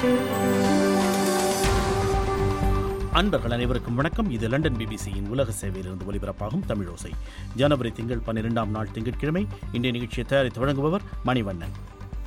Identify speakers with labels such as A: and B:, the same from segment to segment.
A: அன்பர்கள் அனைவருக்கும் வணக்கம் இது லண்டன் பிபிசியின் உலக சேவையிலிருந்து ஒலிபரப்பாகும் தமிழோசை ஜனவரி திங்கள் பன்னிரெண்டாம் நாள் திங்கட்கிழமை இன்றைய நிகழ்ச்சியை தயாரித்து வழங்குபவர் மணிவண்ணன்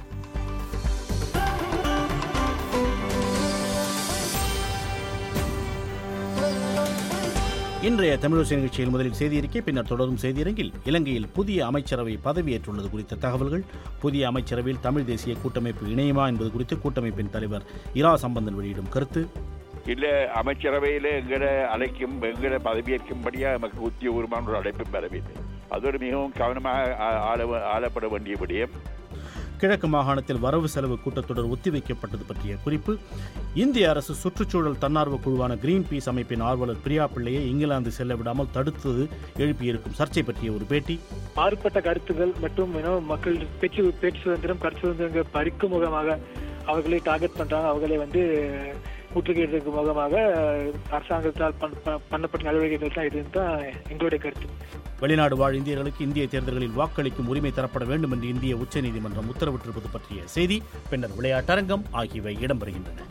A: இன்றைய தமிழோசை நிகழ்ச்சியில் முதலில் செய்தியறிக்கை பின்னர் தொடரும் செய்தியரங்கில் இலங்கையில் புதிய அமைச்சரவை பதவியேற்றுள்ளது குறித்த தகவல்கள் புதிய அமைச்சரவையில் தமிழ் தேசிய கூட்டமைப்பு இணையுமா என்பது குறித்து கூட்டமைப்பின் தலைவர் இரா சம்பந்தன் வெளியிடும் கருத்து
B: இல்ல அமைச்சரவையில எங்களை அழைக்கும் எங்களை பதவியேற்கும்படியா நமக்கு உத்தியோகமான ஒரு அழைப்பும் வரவில்லை அது ஒரு மிகவும் கவனமாக ஆ- ஆள ஆளப்பட வேண்டிய விடயம்
A: கிழக்கு மாகாணத்தில் வரவு செலவு கூட்டத்தொடர் ஒத்திவைக்கப்பட்டது பற்றிய குறிப்பு இந்திய அரசு சுற்றுச்சூழல் தன்னார்வ குழுவான கிரீன் பீஸ் அமைப்பின் ஆர்வலர் பிரியா பிள்ளையை இங்கிலாந்து செல்ல விடாமல் தடுத்தது எழுப்பியிருக்கும் சர்ச்சை பற்றிய ஒரு பேட்டி
C: மாறுபட்ட கருத்துகள் மற்றும் you know, மக்கள் பேச்சு பேச்சு சுதந்திரம் கருத்து சுதந்திரம் பறிக்கும் முகமாக அவர்களை டார்கெட் பண்றாங்க அவர்களை வந்து முற்றுகையிடுறதுக்கு முகமாக அரசாங்கத்தால் பண்ண- பண்ண- பண்ணப்பட்ட நடவடிக்கைகள் தான் இதுன்னு தான் எங்களுடைய கருத்து
A: வெளிநாடு வாழ் இந்தியர்களுக்கு இந்திய தேர்தல்களில் வாக்களிக்கும் உரிமை தரப்பட வேண்டும் என்று இந்திய உச்சநீதிமன்றம் உத்தரவிட்டிருப்பது பற்றிய செய்தி பின்னர் விளையாட்டரங்கம் ஆகியவை இடம்பெறுகின்றன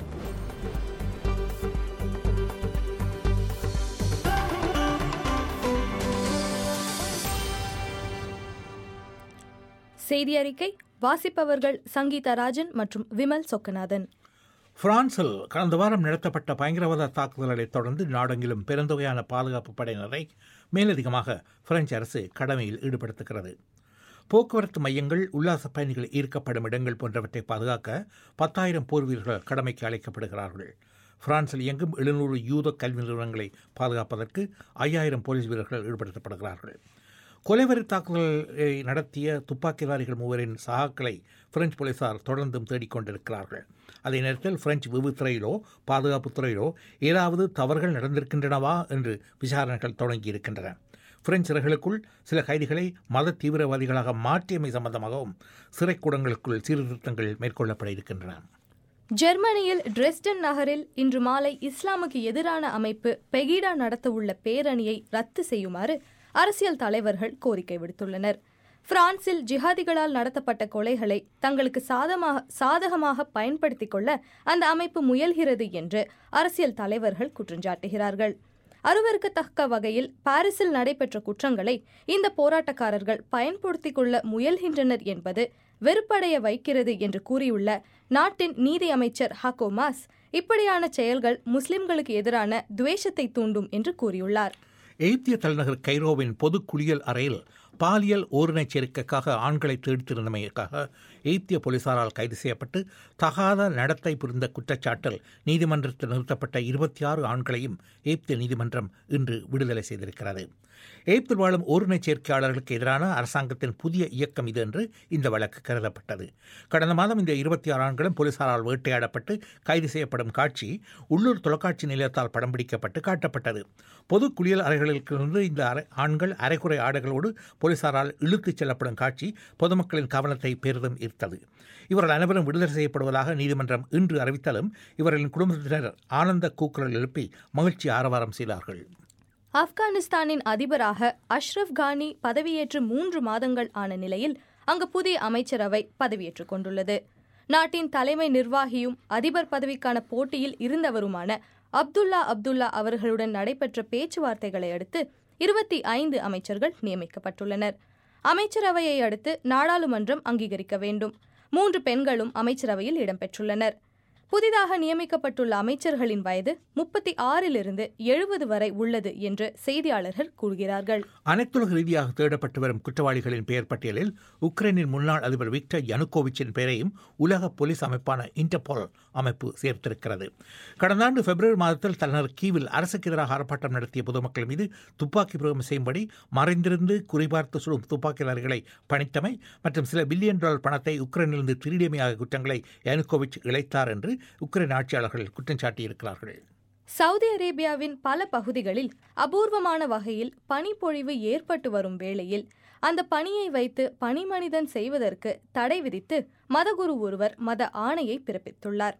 D: செய்தி அறிக்கை வாசிப்பவர்கள் சங்கீதா ராஜன் மற்றும் விமல் சொக்கநாதன்
E: பிரான்சில் கடந்த வாரம் நடத்தப்பட்ட பயங்கரவாத தாக்குதல்களைத் தொடர்ந்து நாடெங்கிலும் பெருந்தொகையான பாதுகாப்பு படையினரை மேலதிகமாக பிரெஞ்சு அரசு கடமையில் ஈடுபடுத்துகிறது போக்குவரத்து மையங்கள் உல்லாச பயணிகள் ஈர்க்கப்படும் இடங்கள் போன்றவற்றை பாதுகாக்க பத்தாயிரம் போர் வீரர்கள் கடமைக்கு அழைக்கப்படுகிறார்கள் பிரான்சில் இயங்கும் எழுநூறு யூத கல்வி நிறுவனங்களை பாதுகாப்பதற்கு ஐயாயிரம் போலீஸ் வீரர்கள் ஈடுபடுத்தப்படுகிறார்கள் கொலைவெறி தாக்குதலை நடத்திய துப்பாக்கிதாரிகள் மூவரின் சகாக்களை பிரெஞ்சு போலீசார் தொடர்ந்தும் தேடிக்கொண்டிருக்கிறார்கள் அதே நேரத்தில் பிரெஞ்சு விபத்துறையிலோ பாதுகாப்புத் துறையிலோ ஏதாவது தவறுகள் நடந்திருக்கின்றனவா என்று விசாரணைகள் தொடங்கியிருக்கின்றன பிரெஞ்சு சிறைகளுக்குள் சில கைதிகளை மத தீவிரவாதிகளாக மாற்றியமை சம்பந்தமாகவும் சிறைக்கூடங்களுக்குள் சீர்திருத்தங்கள் மேற்கொள்ளப்பட இருக்கின்றன
D: ஜெர்மனியில் டிரெஸ்டன் நகரில் இன்று மாலை இஸ்லாமுக்கு எதிரான அமைப்பு பெகிடா நடத்தவுள்ள பேரணியை ரத்து செய்யுமாறு அரசியல் தலைவர்கள் கோரிக்கை விடுத்துள்ளனர் பிரான்சில் ஜிஹாதிகளால் நடத்தப்பட்ட கொலைகளை தங்களுக்கு சாதமாக சாதகமாக பயன்படுத்திக் கொள்ள அந்த அமைப்பு முயல்கிறது என்று அரசியல் தலைவர்கள் குற்றஞ்சாட்டுகிறார்கள் அருவருக்கத்தக்க வகையில் பாரிஸில் நடைபெற்ற குற்றங்களை இந்த போராட்டக்காரர்கள் பயன்படுத்திக் கொள்ள முயல்கின்றனர் என்பது வெறுப்படைய வைக்கிறது என்று கூறியுள்ள நாட்டின் நீதி அமைச்சர் ஹாகோ மாஸ் இப்படியான செயல்கள் முஸ்லிம்களுக்கு எதிரான துவேஷத்தை தூண்டும் என்று கூறியுள்ளார்
E: எகிப்திய தலைநகர் கைரோவின் பொது குளியல் அறையில் பாலியல் ஓரினச் சேர்க்கைக்காக ஆண்களை தேடித்திருந்தமைக்காக எகிப்திய போலீசாரால் கைது செய்யப்பட்டு தகாத நடத்தை புரிந்த குற்றச்சாட்டில் நீதிமன்றத்தில் நிறுத்தப்பட்ட இருபத்தி ஆறு ஆண்களையும் எகிப்திய நீதிமன்றம் இன்று விடுதலை செய்திருக்கிறது எகிப்தில் வாழும் ஓரினச் சேர்க்கையாளர்களுக்கு எதிரான அரசாங்கத்தின் புதிய இயக்கம் இது என்று இந்த வழக்கு கருதப்பட்டது கடந்த மாதம் இந்த இருபத்தி ஆறு ஆண்களும் போலீசாரால் வேட்டையாடப்பட்டு கைது செய்யப்படும் காட்சி உள்ளூர் தொலைக்காட்சி நிலையத்தால் படம் பிடிக்கப்பட்டு காட்டப்பட்டது பொது குளியல் அறைகளிலிருந்து இந்த அறை ஆண்கள் அரைக்குறை ஆடைகளோடு போலீசாரால் இழுத்துச் செல்லப்படும் காட்சி பொதுமக்களின் கவனத்தை பெரிதும் ஈர்த்தது இவர்கள் அனைவரும் விடுதலை செய்யப்படுவதாக நீதிமன்றம் இன்று அறிவித்தாலும் இவர்களின் குடும்பத்தினர் ஆனந்த கூக்குரல் எழுப்பி மகிழ்ச்சி ஆரவாரம் செய்தார்கள்
D: ஆப்கானிஸ்தானின் அதிபராக அஷ்ரப் கானி பதவியேற்று மூன்று மாதங்கள் ஆன நிலையில் அங்கு புதிய அமைச்சரவை பதவியேற்றுக் கொண்டுள்ளது நாட்டின் தலைமை நிர்வாகியும் அதிபர் பதவிக்கான போட்டியில் இருந்தவருமான அப்துல்லா அப்துல்லா அவர்களுடன் நடைபெற்ற பேச்சுவார்த்தைகளை அடுத்து இருபத்தி ஐந்து அமைச்சர்கள் நியமிக்கப்பட்டுள்ளனர் அமைச்சரவையை அடுத்து நாடாளுமன்றம் அங்கீகரிக்க வேண்டும் மூன்று பெண்களும் அமைச்சரவையில் இடம்பெற்றுள்ளனர் புதிதாக நியமிக்கப்பட்டுள்ள அமைச்சர்களின் வயது முப்பத்தி ஆறிலிருந்து எழுபது வரை உள்ளது என்று செய்தியாளர்கள் கூறுகிறார்கள்
E: அனைத்துலக ரீதியாக தேடப்பட்டு வரும் குற்றவாளிகளின் பெயர் பட்டியலில் உக்ரைனின் முன்னாள் அதிபர் விக்டர் யனுகோவிச்சின் பெயரையும் உலக போலீஸ் அமைப்பான இன்டர்போல் அமைப்பு சேர்த்திருக்கிறது கடந்த ஆண்டு பிப்ரவரி மாதத்தில் தலைநகர் கீவில் அரசுக்கு எதிராக ஆர்ப்பாட்டம் நடத்திய பொதுமக்கள் மீது துப்பாக்கி பிரயோகம் செய்யும்படி மறைந்திருந்து குறிபார்த்து சுடும் துப்பாக்கியாளர்களை பணித்தமை மற்றும் சில பில்லியன் டாலர் பணத்தை உக்ரைனிலிருந்து திருடியமை ஆகிய குற்றங்களை யனுகோவிச் இழைத்தார் என்று உக்ரைன் ஆட்சியாளர்கள் குற்றம் சாட்டியிருக்கிறார்கள்
D: சவுதி அரேபியாவின் பல பகுதிகளில் அபூர்வமான வகையில் பனிப்பொழிவு ஏற்பட்டு வரும் வேளையில் அந்த பணியை வைத்து பனிமனிதன் செய்வதற்கு தடை விதித்து மதகுரு ஒருவர் மத ஆணையை பிறப்பித்துள்ளார்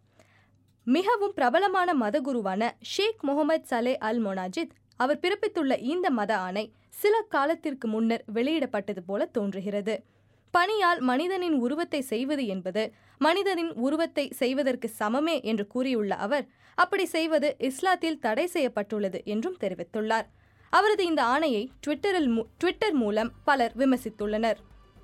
D: மிகவும் பிரபலமான மதகுருவான ஷேக் முகமது சலே அல் மொனாஜித் அவர் பிறப்பித்துள்ள இந்த மத ஆணை சில காலத்திற்கு முன்னர் வெளியிடப்பட்டது போல தோன்றுகிறது பணியால் மனிதனின் உருவத்தை செய்வது என்பது மனிதனின் உருவத்தை செய்வதற்கு சமமே என்று கூறியுள்ள அவர் அப்படி செய்வது இஸ்லாத்தில் தடை செய்யப்பட்டுள்ளது என்றும் தெரிவித்துள்ளார் அவரது இந்த ஆணையை ட்விட்டரில் மூ- ட்விட்டர் மூலம் பலர் விமர்சித்துள்ளனர்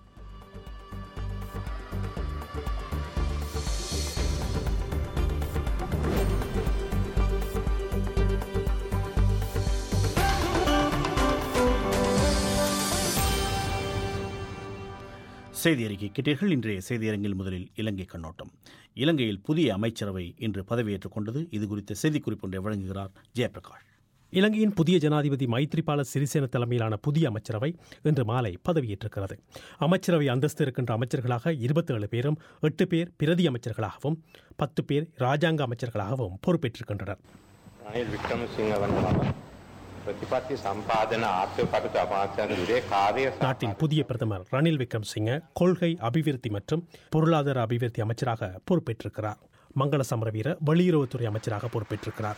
A: செய்தி அறிக்கை கேட்டீர்கள் இன்றைய செய்தியரங்கில் முதலில் இலங்கை கண்ணோட்டம் இலங்கையில் புதிய அமைச்சரவை இன்று பதவியேற்றுக் கொண்டது இது குறித்த செய்திக்குறிப்பு ஒன்றை வழங்குகிறார் ஜெயபிரகாஷ்
F: இலங்கையின் புதிய ஜனாதிபதி மைத்ரிபால சிறிசேன தலைமையிலான புதிய அமைச்சரவை இன்று மாலை பதவியேற்றிருக்கிறது அமைச்சரவை அந்தஸ்து இருக்கின்ற அமைச்சர்களாக இருபத்தேழு பேரும் எட்டு பேர் பிரதி அமைச்சர்களாகவும் பத்து பேர் ராஜாங்க அமைச்சர்களாகவும் பொறுப்பேற்றிருக்கின்றனர்
G: රනිල් වික්‍රමසිංහ වන මම ප්‍රතිපත්ති සම්පාදන ආර්ථික කටයුතු අමාත්‍යංගයේ කාර්ය
F: நாட்டின் புதிய பிரதமர் ரணில் விக்ரம்சிங்க கொள்கை அபிவிருத்தி மற்றும் பொருளாதார அபிவிருத்தி அமைச்சராக பொறுப்பேற்றிருக்கிறார் மங்கள சமரவீர வெளியுறவுத்துறை அமைச்சராக பொறுப்பேற்றிருக்கிறார்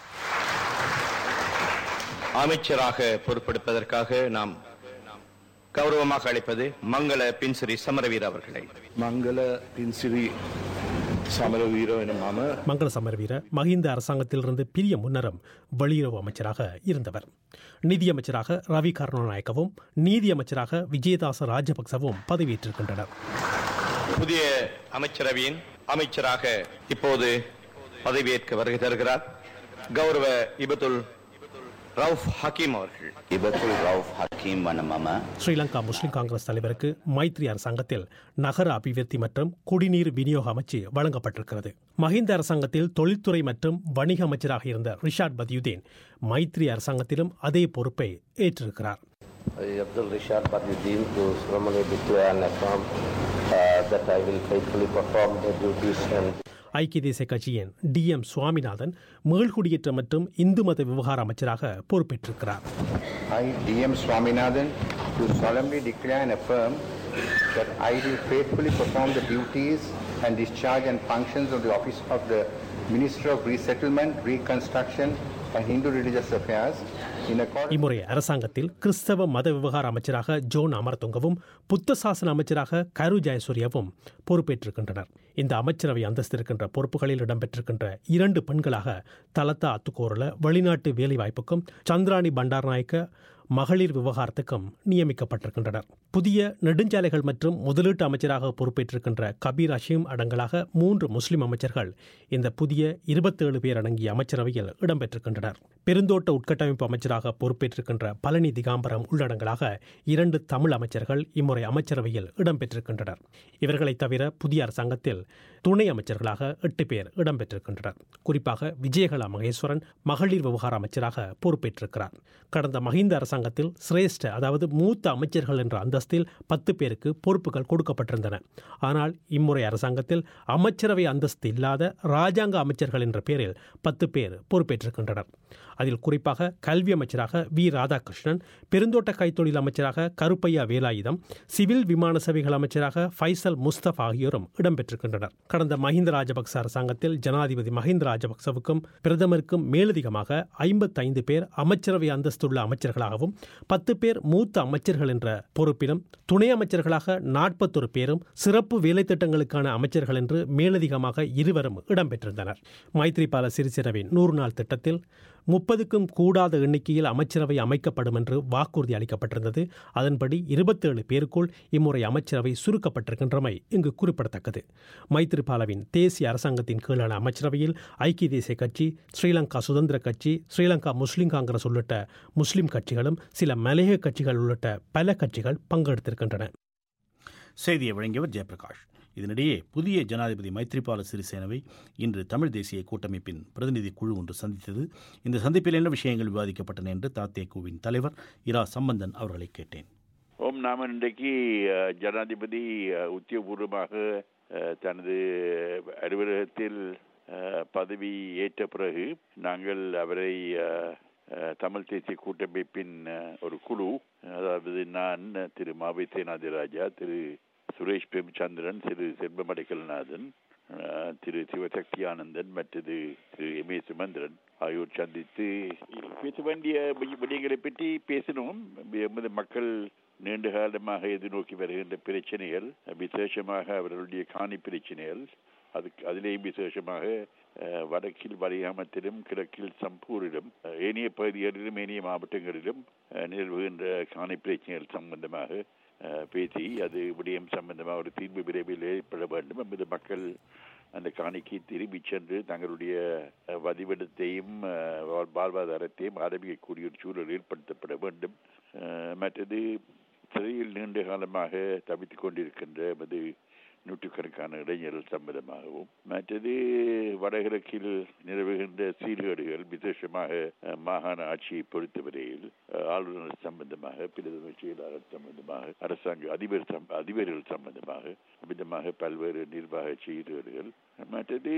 H: அமைச்சராக பொறுப்பெடுப்பதற்காக நாம் கௌரவமாக அழைப்பது மங்கள பின்சிறி சமரவீர் அவர்களை
B: මංගල පින්සිරි සමරවීර වෙන මම
F: மங்கள சமரவீர மஹிந்த அரசாங்கத்திலிருந்து பிரிய முன்னரும் வெளியுறவு அமைச்சராக இருந்தவர் நிதியமைச்சராக ரவி கருணாநாயக்கவும் நீதி அமைச்சராக விஜயதாச ராஜபக்சவும் பதவியேற்றிருக்கின்றனர்
H: புதிய அமைச்சரவையின் அமைச்சராக இப்போது பதவியேற்க வருகை தருகிறார் கௌரவ இபத்துல் ரவுஃப் ஹக்கீம் அவர்கள்
I: ඉබතුල් රව් හකීම් වන මම
F: ஸ்ரீலங்கா முஸ்லிம் காங்கிரஸ் தலைவருக்கு மைத்ரி அரசாங்கத்தில் நகர அபிவிருத்தி மற்றும் குடிநீர் விநியோக அமைச்சு வழங்கப்பட்டிருக்கிறது மஹிந்த அரசாங்கத்தில் தொழில்துறை மற்றும் வணிக அமைச்சராக இருந்த ரிஷாட் பதியுதீன் மைத்ரி அரசாங்கத்திலும் அதே பொறுப்பை ஏற்றிருக்கிறார்
G: Abdul Rishad Badruddin to formally declare and affirm uh, that I will faithfully perform the duties and
F: ஐக்கிய தேசிய கட்சியின் டி எம் சுவாமிநாதன் மீள்குடியேற்ற மற்றும் இந்து மத விவகார அமைச்சராக பொறுப்பேற்றிருக்கிறார்
G: I, D.M. Swaminathan, do solemnly declare and affirm that I will faithfully perform the duties and discharge and functions of the office of the Minister of Resettlement, Reconstruction and Hindu Religious Affairs in accordance
F: இம்முறை அரசாங்கத்தில் கிறிஸ்தவ மத விவகார அமைச்சராக zone அமர்துங்கவும் புத்த சாசன அமைச்சராக கரு ஜெயசூரியவும் பொறுப்பேற்றிருக்கின்றனர் இந்த அமைச்சரவை அந்தஸ்து இருக்கின்ற பொறுப்புகளில் இடம்பெற்றிருக்கின்ற இரண்டு பெண்களாக தலத்தா அத்துக்கோரல வெளிநாட்டு வேலைவாய்ப்புக்கும் சந்திராணி பண்டாரநாயக்க மகளிர் விவகாரத்துக்கும் நியமிக்கப்பட்டிருக்கின்றனர் புதிய நெடுஞ்சாலைகள் மற்றும் முதலீட்டு அமைச்சராக பொறுப்பேற்றிருக்கின்ற கபீர் அஷீம் அடங்கலாக மூன்று முஸ்லிம் அமைச்சர்கள் இந்த புதிய இருபத்தேழு பேர் அடங்கிய அமைச்சரவையில் இடம்பெற்றிருக்கின்றனர் பெருந்தோட்ட உட்கட்டமைப்பு அமைச்சராக பொறுப்பேற்றிருக்கின்ற பழனி திகாம்பரம் உள்ளடங்கலாக இரண்டு தமிழ் அமைச்சர்கள் இம்முறை அமைச்சரவையில் இடம்பெற்றிருக்கின்றனர் இவர்களைத் தவிர புதிய அரசாங்கத்தில் துணை அமைச்சர்களாக எட்டு பேர் இடம்பெற்றிருக்கின்றனர் குறிப்பாக விஜயகலா மகேஸ்வரன் மகளிர் விவகார அமைச்சராக பொறுப்பேற்றிருக்கிறார் கடந்த மஹிந்த அரசாங்கத்தில் சிரேஷ்ட அதாவது மூத்த அமைச்சர்கள் என்ற அந்தஸ்தில் பத்து பேருக்கு பொறுப்புகள் கொடுக்கப்பட்டிருந்தன ஆனால் இம்முறை அரசாங்கத்தில் அமைச்சரவை அந்தஸ்து இல்லாத ராஜாங்க அமைச்சர்கள் என்ற பெயரில் பத்து பேர் பொறுப்பேற்றிருக்கின்றனர் அதில் குறிப்பாக கல்வி அமைச்சராக வி ராதாகிருஷ்ணன் பெருந்தோட்ட கைத்தொழில் அமைச்சராக கருப்பையா வேலாயுதம் சிவில் விமான சேவைகள் அமைச்சராக ஃபைசல் முஸ்தப் ஆகியோரும் இடம்பெற்றிருக்கின்றனர் கடந்த மஹிந்த ராஜபக்ச அரசாங்கத்தில் ஜனாதிபதி மஹிந்த ராஜபக்சவுக்கும் பிரதமருக்கும் மேலதிகமாக ஐம்பத்தைந்து பேர் அமைச்சரவை அந்தஸ்துள்ள அமைச்சர்களாகவும் பத்து பேர் மூத்த அமைச்சர்கள் என்ற பொறுப்பிலும் துணை அமைச்சர்களாக நாற்பத்தொரு பேரும் சிறப்பு வேலைத்திட்டங்களுக்கான அமைச்சர்கள் என்று மேலதிகமாக இருவரும் இடம்பெற்றிருந்தனர் மைத்ரிபால சிறிசேனவின் நூறு நாள் திட்டத்தில் முப்பதுக்கும் கூடாத எண்ணிக்கையில் அமைச்சரவை அமைக்கப்படும் என்று வாக்குறுதி அளிக்கப்பட்டிருந்தது அதன்படி இருபத்தேழு பேருக்குள் இம்முறை அமைச்சரவை சுருக்கப்பட்டிருக்கின்றமை இங்கு குறிப்பிடத்தக்கது மைத்ரிபாலவின் தேசிய அரசாங்கத்தின் கீழான அமைச்சரவையில் ஐக்கிய தேசிய கட்சி ஸ்ரீலங்கா சுதந்திர கட்சி ஸ்ரீலங்கா முஸ்லிம் காங்கிரஸ் உள்ளிட்ட முஸ்லிம் கட்சிகளும் சில மலையக கட்சிகள் உள்ளிட்ட பல கட்சிகள் பங்கெடுத்திருக்கின்றன
A: செய்தியை வழங்கியவர் ஜெயபிரகாஷ் இதனிடையே புதிய ஜனாதிபதி மைத்ரிபால சிறிசேனவை இன்று தமிழ் தேசிய கூட்டமைப்பின் பிரதிநிதி குழு ஒன்று சந்தித்தது இந்த சந்திப்பில் என்ன விஷயங்கள் விவாதிக்கப்பட்டன என்று தாத்தேகுவின் தலைவர் இரா சம்பந்தன் அவர்களை கேட்டேன்
B: ஓம் நாம இன்றைக்கு அஹ், ஜனாதிபதி அஹ், உத்தியோகபூர்வமாக அஹ், தனது அலுவலகத்தில் அஹ், பதவி ஏற்ற பிறகு நாங்கள் அவரை அஹ், அஹ், தமிழ் தேசிய கூட்டமைப்பின் அஹ், ஒரு குழு அதாவது நான் திரு மாவை சேனாதிராஜா திரு சுரேஷ் பிரேமச்சந்திரன் திரு செல்வம் அடைக்கல்நாதன் அஹ், திரு சிவசக்தி ஆனந்தன் மற்றது திரு எம் ஏ சுமந்திரன் ஆகியோர் சந்தித்து பேச வேண்டிய வி- விடயங்களை பற்றி பேசினோம் எமது மக்கள் நீண்ட காலமாக எதிர்நோக்கி வருகின்ற பிரச்சனைகள் விசேஷமாக அவர்களுடைய காணி பிரச்சனைகள் அதுக்கு அதிலேயும் விசேஷமாக அஹ், வடக்கில் வலிகாமத்திலும் கிழக்கில் சம்பூரிலும் அஹ், ஏனைய பகுதிகளிலும் ஏனைய மாவட்டங்களிலும் அஹ், நிலவுகின்ற காணி பிரச்சனைகள் சம்பந்தமாக அஹ், பேசி அது விடயம் சம்பந்தமாக ஒரு தீர்வு விரைவில் ஏற்பட வேண்டும் என்பது மக்கள் அந்த காணிக்கு திரும்பி சென்று தங்களுடைய அஹ், வதிவிடத்தையும் அஹ், வாழ்- வாழ்வாதாரத்தையும் ஆரம்பிக்கக்கூடிய ஒரு சூழல் ஏற்படுத்தப்பட வேண்டும் அஹ், மற்றது சிறையில் நீண்ட காலமாக தவித்துக் கொண்டிருக்கின்ற எமது நூற்றுக்கணக்கான இளைஞர்கள் சம்பந்தமாகவும் மற்றது வடகிழக்கில் நிலவுகின்ற சீர்கேடுகள் விசேஷமாக அஹ், மாகாண ஆட்சியை பொறுத்தவரையில் அஹ், ஆளுநர் சம்பந்தமாக பிரதம செயலாளர் சம்பந்தமாக அரசாங்க அதிபர் சம்- அதிபர்கள் சம்பந்தமாக விதமாக பல்வேறு நிர்வாக சீர்கேடுகள் மற்றது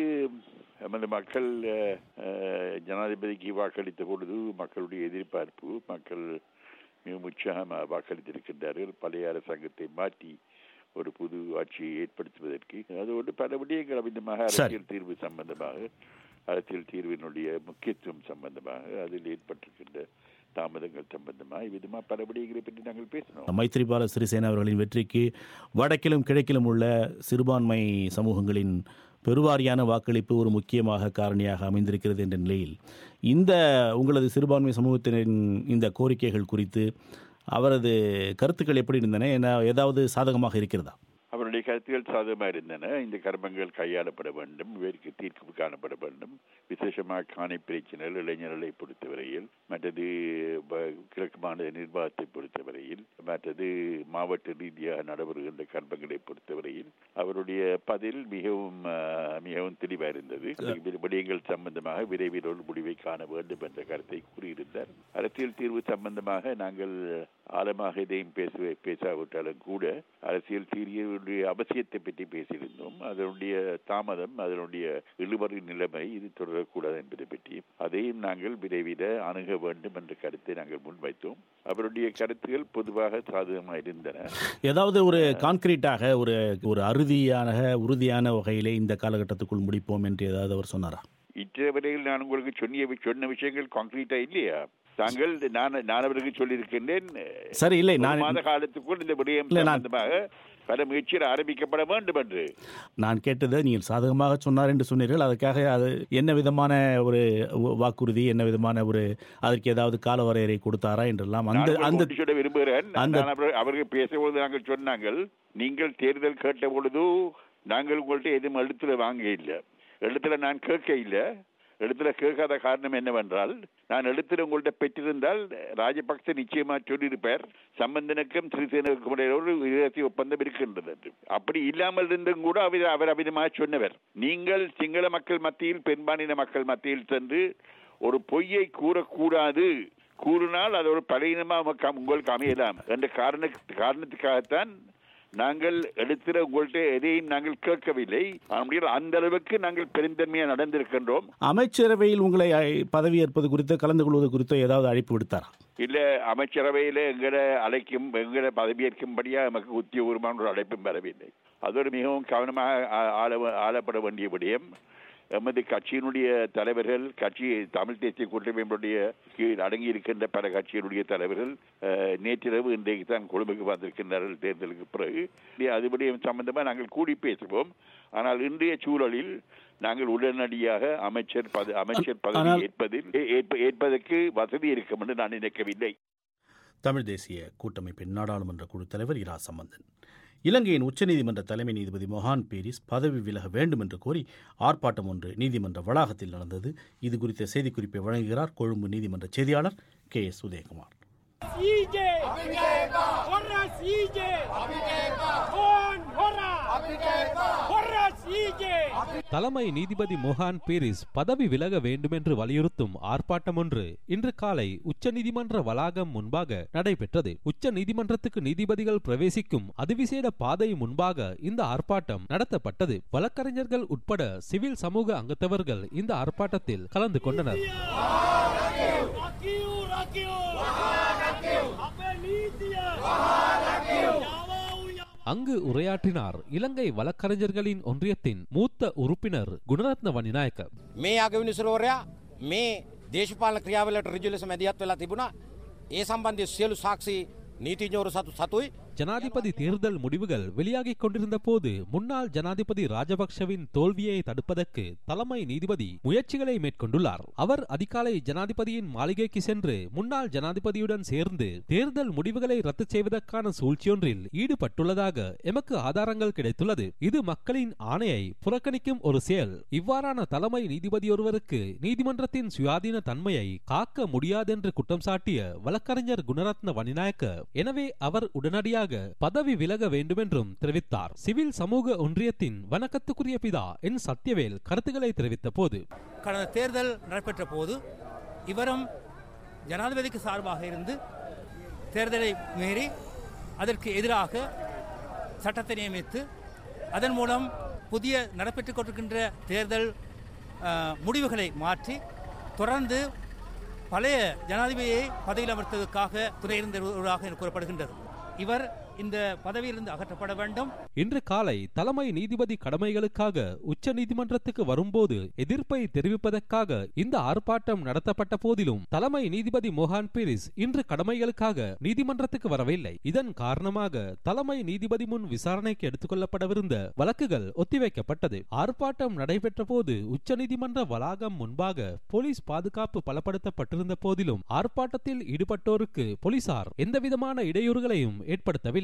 B: நமது மக்கள் அஹ், அஹ், ஜனாதிபதிக்கு வாக்களித்த பொழுது மக்களுடைய எதிர்பார்ப்பு மக்கள் மிகவும் உற்சாகமாக வாக்களித்திருக்கின்றார்கள் பழைய அரசாங்கத்தை மாற்றி ஒரு புது ஆட்சியை ஏற்படுத்துவதற்கு அதோடு பல விடயங்கள் அமிதமாக
A: சரி.
B: அரசியல் தீர்வு சம்பந்தமாக அரசியல் தீர்வினுடைய முக்கியத்துவம் சம்பந்தமாக அதில் ஏற்பட்டிருக்கின்ற தாமதங்கள் சம்பந்தமாக இவ்விதமாக பல விடயங்களை பற்றி நாங்கள் பேசினோம்
A: மைத்ரிபால சிறிசேன அவர்களின் வெற்றிக்கு வடக்கிலும் கிழக்கிலும் உள்ள சிறுபான்மை சமூகங்களின் பெருவாரியான வாக்களிப்பு ஒரு முக்கியமாக காரணியாக அமைந்திருக்கிறது என்ற நிலையில் இந்த உங்களது சிறுபான்மை சமூகத்தினரின் இந்த கோரிக்கைகள் குறித்து அவரது கருத்துக்கள் எப்படி இருந்தன என்ன ஏதாவது சாதகமாக இருக்கிறதா
B: அவருடைய கருத்துக்கள் சாதகமாக இருந்தன இந்த கர்மங்கள் கையாளப்பட வேண்டும் இவருக்கு தீர்ப்பு காணப்பட வேண்டும் விசேஷமாக காணி பிரச்சனைகள் இளைஞர்களை பொறுத்தவரையில் மற்றது ப- கிழக்கு மாநில நிர்வாகத்தை பொறுத்தவரையில் மற்றது மாவட்ட ரீதியாக நடைபெறுகின்ற கர்மங்களை பொறுத்தவரையில் அவருடைய பதில் மிகவும் ஆஹ், மிகவும் தெளிவாக இருந்தது அந்த விடயங்கள் சம்பந்தமாக விரைவில் ஒரு முடிவை காண வேண்டும் என்ற கருத்தை கூறியிருந்தார் அரசியல் தீர்வு சம்பந்தமாக நாங்கள் ஆழமாக இதையும் பேச பேசாவிட்டாலும் கூட அரசியல் தீர்வுடைய அவசியத்தை பற்றி பேசியிருந்தோம் அதனுடைய தாமதம் அதனுடைய இழுபறி நிலைமை இது தொடரக்கூடாது என்பதை பற்றியும் அதையும் நாங்கள் விரைவில் அணுக வேண்டும் என்ற கருத்தை நாங்கள் முன்வைத்தோம் அவருடைய கருத்துகள் பொதுவாக சாதகமாக இருந்தன
A: ஏதாவது ஒரு கான்கிரீட்டாக ஒரு ஒரு அறுதியான உறுதியான வகையிலே இந்த காலகட்டத்துக்குள் முடிப்போம் என்று ஏதாவது அவர் சொன்னாரா
B: இற்றவரையில் நான் உங்களுக்கு சொன்னிய சொன்ன விஷயங்கள் கான்கிரீட்டா இல்லையா தாங்கள் நான் நான் அவருக்கு சொல்லியிருக்கின்றேன்
A: சரி இல்லை
B: ஒரு
A: நான்
B: மாத காலத்துக்குள் இந்த விடயம்
A: இல்லை, நான்-
B: சம்பந்தமாக பல முயற்சிகள் ஆரம்பிக்கப்பட வேண்டும் என்று
A: நான் கேட்டது நீங்கள் சாதகமாக சொன்னார் என்று சொன்னீர்கள் அதுக்காக அது என்ன விதமான ஒரு வாக்குறுதி என்ன விதமான ஒரு அதற்கு ஏதாவது கால வரையறை கொடுத்தாரா என்றெல்லாம் அந்த
B: நான்
A: அந்த
B: உங்களுக்கு சொல்ல விரும்புகிறேன்
A: அந்த-
B: நான் அவர்- அவர்கள் பேசும்போது நாங்கள் சொன்னாங்கள் நீங்கள் தேர்தல் கேட்ட பொழுது நாங்கள் உங்கள்ட்ட எதுவும் எழுத்துல வாங்க இல்லை எழுத்துல நான் கேட்க இல்லை எழுத்துல கேட்காத காரணம் என்னவென்றால் நான் எழுத்துல உங்கள்ட்ட பெற்றிருந்தால் ராஜபக்ச நிச்சயமா சொல்லியிருப்பார் சம்பந்தனுக்கும் சிறிசேனுக்கும் இடையே ஒரு இரகசிய ஒப்பந்தம் இருக்கின்றது என்று. அப்படி இல்லாமல் இருந்தும் கூட அவர் அவர் அவிதமாக சொன்னவர் நீங்கள் சிங்கள மக்கள் மத்தியில் பெரும்பான்மையின மக்கள் மத்தியில் சென்று ஒரு பொய்யை கூறக்கூடாது கூறினால் அது ஒரு பலவீனமாக உமக்கு- உங்களுக்கு அமையலாம் என்ற காரண காரணத்துக்காகத்தான் நாங்கள் எடுத்துற உங்கள்கிட்ட எதையும் நாங்கள் கேட்கவில்லை ஆனால் அந்த அளவுக்கு நாங்கள் பெருந்தன்மையா நடந்திருக்கின்றோம்
A: அமைச்சரவையில் உங்களை அழை- பதவியேற்பது குறித்தோ கலந்து கொள்வது குறித்தோ ஏதாவது அழைப்பு விடுத்தாரா
B: இல்ல அமைச்சரவையில எங்களை அழைக்கும் எங்களை பதவியேற்கும்படியா நமக்கு உத்தியோகமான ஒரு அழைப்பும் வரவில்லை அது ஒரு மிகவும் கவனமாக ஆ- ஆள ஆளப்பட வேண்டிய விடயம் எமது கட்சியினுடைய தலைவர்கள் கட்சி தமிழ் தேசிய கூட்டமைப்புடைய கீழ் அடங்கி இருக்கின்ற பல கட்சியினுடைய தலைவர்கள் அஹ், நேற்றிரவு இன்றைக்கு தான் கொழும்புக்கு வந்திருக்கின்றார்கள் தேர்தலுக்கு பிறகு அது விடயம் சம்பந்தமா நாங்கள் கூடி பேசுவோம் ஆனால் இன்றைய சூழலில் நாங்கள் உடனடியாக அமைச்சர் பத அமைச்சர் பதவி
A: ஆனால்-
B: ஏற்பதில் ஏ- ஏற்ப- ஏற்பதற்கு வசதி இருக்கும் என்று நான் நினைக்கவில்லை
A: தமிழ் தேசிய கூட்டமைப்பின் நாடாளுமன்ற குழு தலைவர் இரா சம்பந்தன் இலங்கையின் உச்சநீதிமன்ற தலைமை நீதிபதி மொஹான் பீரிஸ் பதவி விலக வேண்டும் என்று கோரி ஆர்ப்பாட்டம் ஒன்று நீதிமன்ற வளாகத்தில் நடந்தது இது குறித்த செய்திக்குறிப்பை வழங்குகிறார் கொழும்பு நீதிமன்ற செய்தியாளர் கே எஸ் உதயகுமார்
J: தலைமை நீதிபதி மொஹான் பீரிஸ் பதவி விலக வேண்டுமென்று வலியுறுத்தும் ஆர்ப்பாட்டம் ஒன்று இன்று காலை உச்சநீதிமன்ற வளாகம் முன்பாக நடைபெற்றது உச்ச நீதிமன்றத்துக்கு நீதிபதிகள் பிரவேசிக்கும் அதிவிசேட பாதை முன்பாக இந்த ஆர்ப்பாட்டம் நடத்தப்பட்டது வழக்கறிஞர்கள் உட்பட சிவில் சமூக அங்கத்தவர்கள் இந்த ஆர்ப்பாட்டத்தில் கலந்து கொண்டனர் அங்கு உரையாற்றினார் இலங்கை வழக்கறிஞர்களின் ஒன்றியத்தின் மூத்த உறுப்பினர் குணரத்ன வன்னிநாயக்க
K: මේ අගවිනිසුරවරයා මේ දේශපාලන ක්‍රියාවලට රිජු ලෙස මැදිහත් වෙලා තිබුණා. ඒ සම්බන්ධය සියලු සාක්ෂි නීතිඥවරු සතු සතුයි
J: ஜனாதிபதி தேர்தல் முடிவுகள் வெளியாகிக் கொண்டிருந்த போது முன்னாள் ஜனாதிபதி ராஜபக்ஷவின் தோல்வியை தடுப்பதற்கு தலைமை நீதிபதி முயற்சிகளை மேற்கொண்டுள்ளார் அவர் அதிகாலை ஜனாதிபதியின் மாளிகைக்கு சென்று முன்னாள் ஜனாதிபதியுடன் சேர்ந்து தேர்தல் முடிவுகளை ரத்து செய்வதற்கான சூழ்ச்சியொன்றில் ஈடுபட்டுள்ளதாக எமக்கு ஆதாரங்கள் கிடைத்துள்ளது இது மக்களின் ஆணையை புறக்கணிக்கும் ஒரு செயல் இவ்வாறான தலைமை நீதிபதி ஒருவருக்கு நீதிமன்றத்தின் சுயாதீன தன்மையை காக்க முடியாதென்று குற்றம் சாட்டிய வழக்கறிஞர் குணரத்ன வனிநாயக்க எனவே அவர் உடனடியாக பதவி விலக வேண்டுமென்றும் தெரிவித்தார் சிவில் சமூக ஒன்றியத்தின் வணக்கத்துக்குரிய பிதா என் சத்யவேல் கருத்துக்களை தெரிவித்த போது
L: கடந்த தேர்தல் நடைபெற்ற போது இவரும் ஜனாதிபதிக்கு சார்பாக இருந்து தேர்தலை மீறி அதற்கு எதிராக சட்டத்தை நியமித்து அதன் மூலம் புதிய நடைபெற்றுக் கொண்டிருக்கின்ற தேர்தல் அஹ், முடிவுகளை மாற்றி தொடர்ந்து பழைய ஜனாதிபதியை பதவியில் அமர்த்ததற்காக துணையிருந்தவராக கூறப்படுகின்றது இவர் இந்த பதவியிலிருந்து அகற்றப்பட வேண்டும்
J: இன்று காலை தலைமை நீதிபதி கடமைகளுக்காக உச்ச நீதிமன்றத்துக்கு வரும்போது எதிர்ப்பை தெரிவிப்பதற்காக இந்த ஆர்ப்பாட்டம் நடத்தப்பட்ட போதிலும் தலைமை நீதிபதி மோகன் பீரிஸ் இன்று கடமைகளுக்காக நீதிமன்றத்துக்கு வரவில்லை இதன் காரணமாக தலைமை நீதிபதி முன் விசாரணைக்கு எடுத்துக்கொள்ளப்படவிருந்த வழக்குகள் ஒத்திவைக்கப்பட்டது ஆர்ப்பாட்டம் நடைபெற்ற போது உச்சநீதிமன்ற வளாகம் முன்பாக போலீஸ் பாதுகாப்பு பலப்படுத்தப்பட்டிருந்த போதிலும் ஆர்ப்பாட்டத்தில் ஈடுபட்டோருக்கு போலீசார் எந்தவிதமான இடையூறுகளையும் ஏற்படுத்தவில்லை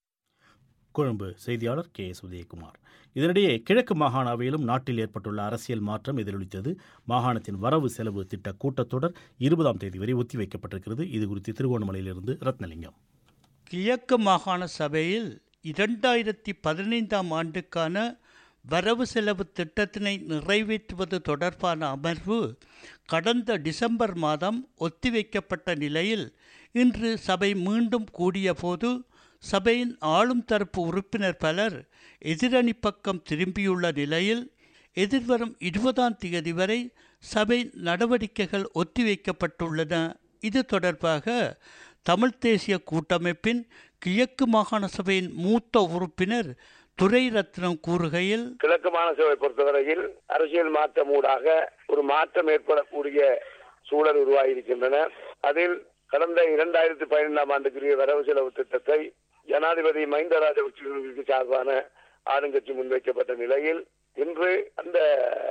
A: கொழும்பு செய்தியாளர் கே எஸ் உதயகுமார் இதனிடையே கிழக்கு மாகாணாவிலும் நாட்டில் ஏற்பட்டுள்ள அரசியல் மாற்றம் எதிரொலித்தது மாகாணத்தின் வரவு செலவு திட்ட கூட்டத்தொடர் இருபதாம் தேதி வரை ஒத்திவைக்கப்பட்டிருக்கிறது இது குறித்து திருகோணமலையிலிருந்து ரத்னலிங்கம்
M: கிழக்கு மாகாண சபையில் இரண்டாயிரத்தி பதினைந்தாம் ஆண்டுக்கான வரவு செலவு திட்டத்தினை நிறைவேற்றுவது தொடர்பான அமர்வு கடந்த டிசம்பர் மாதம் ஒத்திவைக்கப்பட்ட நிலையில் இன்று சபை மீண்டும் கூடியபோது சபையின் ஆளும் தரப்பு உறுப்பினர் பலர் எதிரணி பக்கம் திரும்பியுள்ள நிலையில் எதிர்வரும் இருபதாம் தேதி வரை சபை நடவடிக்கைகள் ஒத்திவைக்கப்பட்டுள்ளன இது தொடர்பாக தமிழ்த் தேசிய கூட்டமைப்பின் கிழக்கு மாகாண சபையின் மூத்த உறுப்பினர் துரை ரத்னம் கூறுகையில்
N: கிழக்கு மாநகரை பொறுத்தவரையில் அரசியல் மாற்றம் ஊடாக ஒரு மாற்றம் ஏற்படக்கூடிய சூழல் உருவாகியிருக்கின்றன அதில் கடந்த இரண்டாயிரத்தி பதினைந்தாம் ஆண்டுக்குரிய வரவு செலவு திட்டத்தை ஜனாதிபதி மஹிந்த ராஜபக்சேவுக்கு சார்பான ஆளுங்கட்சி முன்வைக்கப்பட்ட நிலையில் இன்று அந்த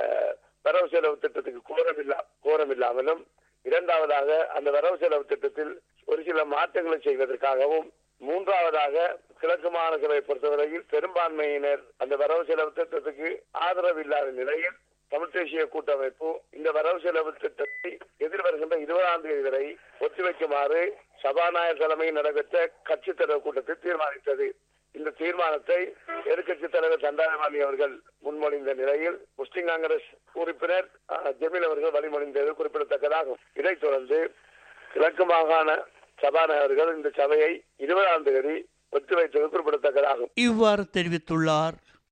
N: வரவு செலவு திட்டத்துக்கு கோரமில்லா கோரமில்லாமலும் இரண்டாவதாக அந்த வரவு செலவு திட்டத்தில் ஒரு சில மாற்றங்களை செய்வதற்காகவும் மூன்றாவதாக கிழக்கு மாநகரை பொறுத்தவரையில் பெரும்பான்மையினர் அந்த வரவு செலவு திட்டத்துக்கு ஆதரவு இல்லாத நிலையில் தமிழ் தேசிய கூட்டமைப்பு இந்த வரவு செலவு திட்டத்தை எதிர்வருகின்ற இருபதாம் தேதி வரை ஒத்திவைக்குமாறு சபாநாயகர் தலைமையில் நடைபெற்ற கட்சி தலைவர் கூட்டத்தில் தீர்மானித்தது இந்த தீர்மானத்தை எதிர்கட்சி தலைவர் சந்தானபாணி அவர்கள் முன்மொழிந்த நிலையில் முஸ்லிம் காங்கிரஸ் உறுப்பினர் அஹ், ஜமீல் அவர்கள் வழிமொழிந்தது குறிப்பிடத்தக்கதாகும் இதைத் தொடர்ந்து கிழக்கு மாகாண சபாநாயகர்கள் இந்த சபையை இருபதாம் தேதி ஒத்திவைத்தது குறிப்பிடத்தக்கதாகும்
M: இவ்வாறு தெரிவித்துள்ளார்